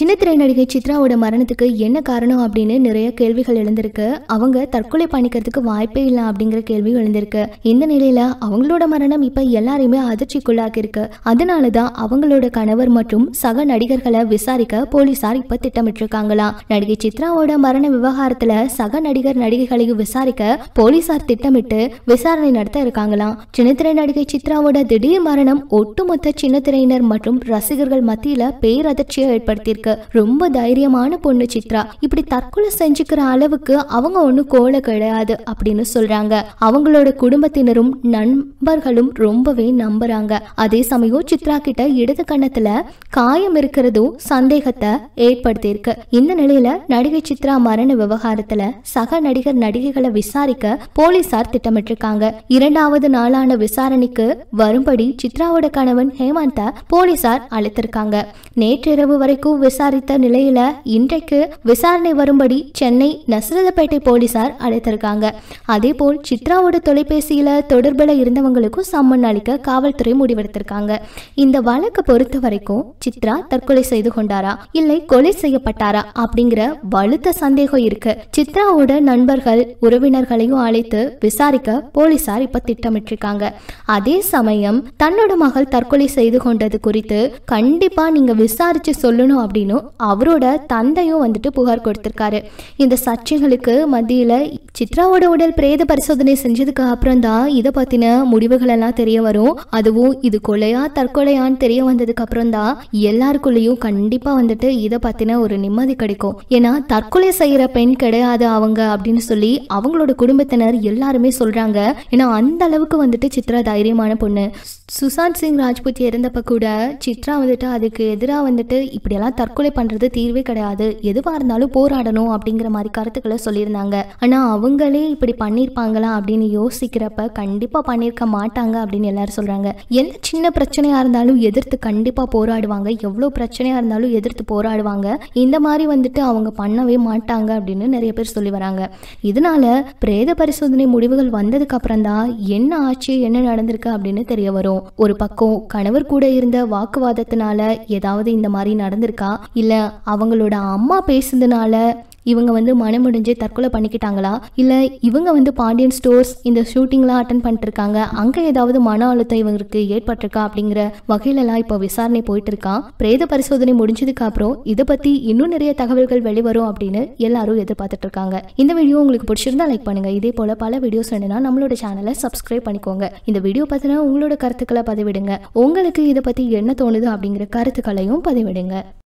சின்னத்திரை நடிகை சித்ராவோட மரணத்துக்கு என்ன காரணம் அப்படின்னு நிறைய கேள்விகள் எழுந்திருக்கு அவங்க தற்கொலை பண்ணிக்கிறதுக்கு வாய்ப்பே இல்லை அப்படிங்கிற கேள்வி எழுந்திருக்கு இந்த நிலையில அவங்களோட மரணம் இப்ப எல்லாரையுமே அதிர்ச்சிக்குள்ளாக்கியிருக்கு அதனால தான் அவங்களோட கணவர் மற்றும் சக நடிகர்களை விசாரிக்க போலீசார் இப்ப திட்டமிட்டு இருக்காங்களாம் நடிகை சித்ராவோட மரண விவகாரத்துல சக நடிகர் நடிகைகளையும் விசாரிக்க போலீசார் திட்டமிட்டு விசாரணை நடத்த இருக்காங்களாம் சின்னத்திரை நடிகை சித்ராவோட திடீர் மரணம் ஒட்டுமொத்த சின்னத்திரையினர் மற்றும் ரசிகர்கள் மத்தியில பேரதிர்ச்சியை ஏற்படுத்தியிருக்கு ரொம்ப தைரியமான பொண்ணு சித்ரா இப்படி தற்கொலை செஞ்சுக்கிற அளவுக்கு அவங்க ஒன்றும் கோலை கிடையாது அப்படின்னு சொல்றாங்க அவங்களோட குடும்பத்தினரும் நண்பர்களும் ரொம்பவே நம்புறாங்க அதே சமயம் சித்ரா கிட்ட இடது கண்ணத்துல காயம் இருக்கிறதும் சந்தேகத்தை ஏற்படுத்தியிருக்கு இந்த நிலையில நடிகை சித்ரா மரண விவகாரத்துல சக நடிகர் நடிகைகளை விசாரிக்க போலீசார் திட்டமிட்டிருக்காங்க இரண்டாவது நாளான விசாரணைக்கு வரும்படி சித்ராவோட கணவன் ஹேமந்த போலீசார் அழைத்திருக்காங்க நேற்றிரவு வரைக்கும் விசாரித்த நிலையில இன்றைக்கு விசாரணை வரும்படி சென்னை நசரதப்பேட்டை போலீசார் அழைத்திருக்காங்க அதே போல் சித்ராவோட தொலைபேசியில தொடர்பில் இருந்தவங்களுக்கும் சம்மன் அளிக்க காவல்துறை முடிவெடுத்திருக்காங்க இந்த வழக்கை பொறுத்த வரைக்கும் சித்ரா தற்கொலை செய்து கொண்டாரா இல்லை கொலை செய்யப்பட்டாரா அப்படிங்கிற வலுத்த சந்தேகம் இருக்கு சித்ராவோட நண்பர்கள் உறவினர்களையும் அழைத்து விசாரிக்க போலீசார் இப்ப திட்டமிட்டிருக்காங்க அதே சமயம் தன்னோட மகள் தற்கொலை செய்து கொண்டது குறித்து கண்டிப்பா நீங்க விசாரிச்சு சொல்லணும் அப்படின்னு அவரோட தந்தையும் வந்துட்டு புகார் கொடுத்திருக்காரு இந்த சர்ச்சைகளுக்கு மத்தியில சித்ராவோட உடல் பிரேத பரிசோதனை செஞ்சதுக்கு அப்புறம் தான் இதை பத்தின முடிவுகள் எல்லாம் தெரிய வரும் அதுவும் இது கொலையா தற்கொலையான்னு தெரிய வந்ததுக்கு அப்புறம் தான் எல்லாருக்குள்ளேயும் கண்டிப்பா வந்துட்டு இதை பத்தின ஒரு நிம்மதி கிடைக்கும் ஏன்னா தற்கொலை செய்யற பெண் கிடையாது அவங்க அப்படின்னு சொல்லி அவங்களோட குடும்பத்தினர் எல்லாருமே சொல்றாங்க ஏன்னா அந்த அளவுக்கு வந்துட்டு சித்ரா தைரியமான பொண்ணு சுசாந்த் சிங் ராஜ்புத் இறந்தப்ப கூட சித்ரா வந்துட்டு அதுக்கு எதிராக வந்துட்டு இப்படியெல்லாம் தற்கொலை பண்றது தீர்வே கிடையாது எதுவாக இருந்தாலும் போராடணும் அப்படிங்கிற மாதிரி கருத்துக்களை சொல்லியிருந்தாங்க ஆனால் அவங்களே இப்படி பண்ணியிருப்பாங்களா அப்படின்னு யோசிக்கிறப்ப கண்டிப்பாக பண்ணியிருக்க மாட்டாங்க அப்படின்னு எல்லாரும் சொல்றாங்க எந்த சின்ன பிரச்சனையாக இருந்தாலும் எதிர்த்து கண்டிப்பாக போராடுவாங்க எவ்வளோ பிரச்சனையாக இருந்தாலும் எதிர்த்து போராடுவாங்க இந்த மாதிரி வந்துட்டு அவங்க பண்ணவே மாட்டாங்க அப்படின்னு நிறைய பேர் சொல்லி வராங்க இதனால பிரேத பரிசோதனை முடிவுகள் வந்ததுக்கு அப்புறம் தான் என்ன ஆச்சு என்ன நடந்திருக்கு அப்படின்னு தெரிய வரும் ஒரு பக்கம் கணவர் கூட இருந்த வாக்குவாதத்தினால ஏதாவது இந்த மாதிரி நடந்திருக்கா இல்ல அவங்களோட அம்மா பேசுனதுனால இவங்க வந்து மனமுடிஞ்சு தற்கொலை பண்ணிக்கிட்டாங்களா இல்லை இவங்க வந்து பாண்டியன் ஸ்டோர்ஸ் இந்த ஷூட்டிங்லாம் அட்டன் பண்ணிட்டு இருக்காங்க அங்கே ஏதாவது மன அழுத்தம் இவங்களுக்கு ஏற்பட்டிருக்கா அப்படிங்கிற வகையிலலாம் இப்போ விசாரணை போயிட்டு இருக்கான் பிரேத பரிசோதனை முடிஞ்சதுக்கு அப்புறம் இதை பற்றி இன்னும் நிறைய தகவல்கள் வெளிவரும் அப்படின்னு எல்லாரும் எதிர்பார்த்துட்டு இருக்காங்க இந்த வீடியோ உங்களுக்கு பிடிச்சிருந்தா லைக் பண்ணுங்க இதே போல பல வீடியோஸ் வேணும்னா நம்மளோட சேனலை சப்ஸ்கிரைப் பண்ணிக்கோங்க இந்த வீடியோ பற்றின உங்களோட கருத்துக்களை பதிவிடுங்க உங்களுக்கு இதை பற்றி என்ன தோணுது அப்படிங்கிற கருத்துக்களையும் பதிவிடுங்க